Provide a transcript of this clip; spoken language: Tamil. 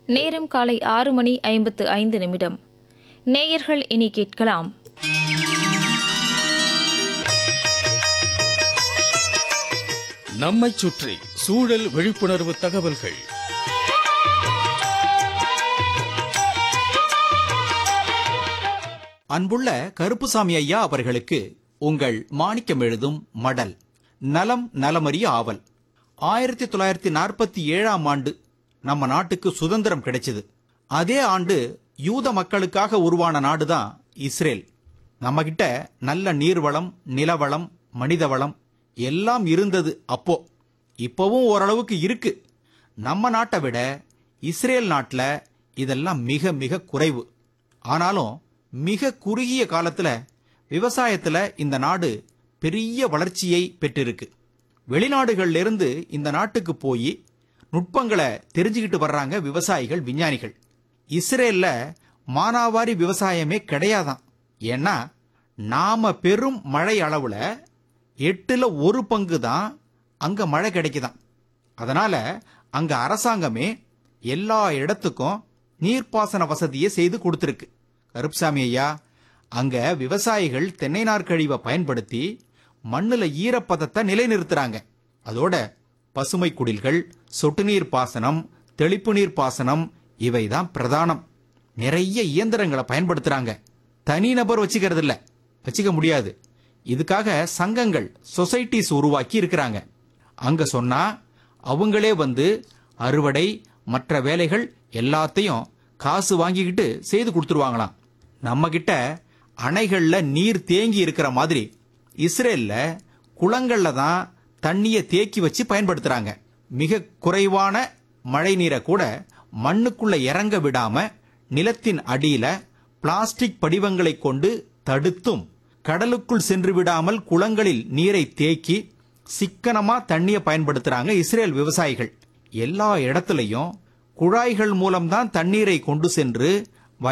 நேரம் காலை ஆறு மணி ஐம்பத்து ஐந்து நிமிடம் நேயர்கள் இனி கேட்கலாம் நம்மைச் சுற்றி சூழல் விழிப்புணர்வு தகவல்கள் அன்புள்ள கருப்புசாமி ஐயா அவர்களுக்கு உங்கள் மாணிக்கம் எழுதும் மடல் நலம் நலமறிய ஆவல் ஆயிரத்தி தொள்ளாயிரத்தி நாற்பத்தி ஏழாம் ஆண்டு நம்ம நாட்டுக்கு சுதந்திரம் கிடைச்சது அதே ஆண்டு யூத மக்களுக்காக உருவான நாடுதான் இஸ்ரேல் நம்ம கிட்ட நல்ல நீர்வளம் நிலவளம் மனித வளம் எல்லாம் இருந்தது அப்போ இப்பவும் ஓரளவுக்கு இருக்கு நம்ம நாட்டை விட இஸ்ரேல் நாட்டில் இதெல்லாம் மிக மிக குறைவு ஆனாலும் மிக குறுகிய காலத்துல விவசாயத்துல இந்த நாடு பெரிய வளர்ச்சியை பெற்றிருக்கு வெளிநாடுகள்ல இருந்து இந்த நாட்டுக்கு போய் நுட்பங்களை தெரிஞ்சுக்கிட்டு வர்றாங்க விவசாயிகள் விஞ்ஞானிகள் இஸ்ரேல்ல மானாவாரி விவசாயமே கிடையாதாம் ஏன்னா நாம பெரும் மழை அளவுல எட்டுல ஒரு பங்கு தான் அங்க மழை கிடைக்குதாம் அதனால அங்க அரசாங்கமே எல்லா இடத்துக்கும் நீர்ப்பாசன வசதியை செய்து கொடுத்திருக்கு கருப்சாமி ஐயா அங்க விவசாயிகள் தென்னை நார் கழிவை பயன்படுத்தி மண்ணுல ஈரப்பதத்தை நிலைநிறுத்துறாங்க அதோட பசுமை குடில்கள் சொட்டு நீர் பாசனம் தெளிப்பு நீர் பாசனம் இவைதான் பிரதானம் நிறைய இயந்திரங்களை பயன்படுத்துறாங்க தனிநபர் வச்சுக்கிறது இல்ல வச்சுக்க முடியாது இதுக்காக சங்கங்கள் சொசைட்டிஸ் உருவாக்கி இருக்கிறாங்க அங்க சொன்னா அவங்களே வந்து அறுவடை மற்ற வேலைகள் எல்லாத்தையும் காசு வாங்கிக்கிட்டு செய்து கொடுத்துருவாங்களாம் நம்ம கிட்ட அணைகள்ல நீர் தேங்கி இருக்கிற மாதிரி இஸ்ரேல்ல குளங்கள்ல தான் தண்ணியை தேக்கி வச்சு பயன்படுத்துறாங்க மிக குறைவான மழை நீரை கூட மண்ணுக்குள்ள இறங்க விடாம நிலத்தின் அடியில பிளாஸ்டிக் படிவங்களை கொண்டு தடுத்தும் கடலுக்குள் சென்று விடாமல் குளங்களில் நீரை தேக்கி சிக்கனமா தண்ணியை பயன்படுத்துறாங்க இஸ்ரேல் விவசாயிகள் எல்லா இடத்துலயும் குழாய்கள் மூலம்தான் தண்ணீரை கொண்டு சென்று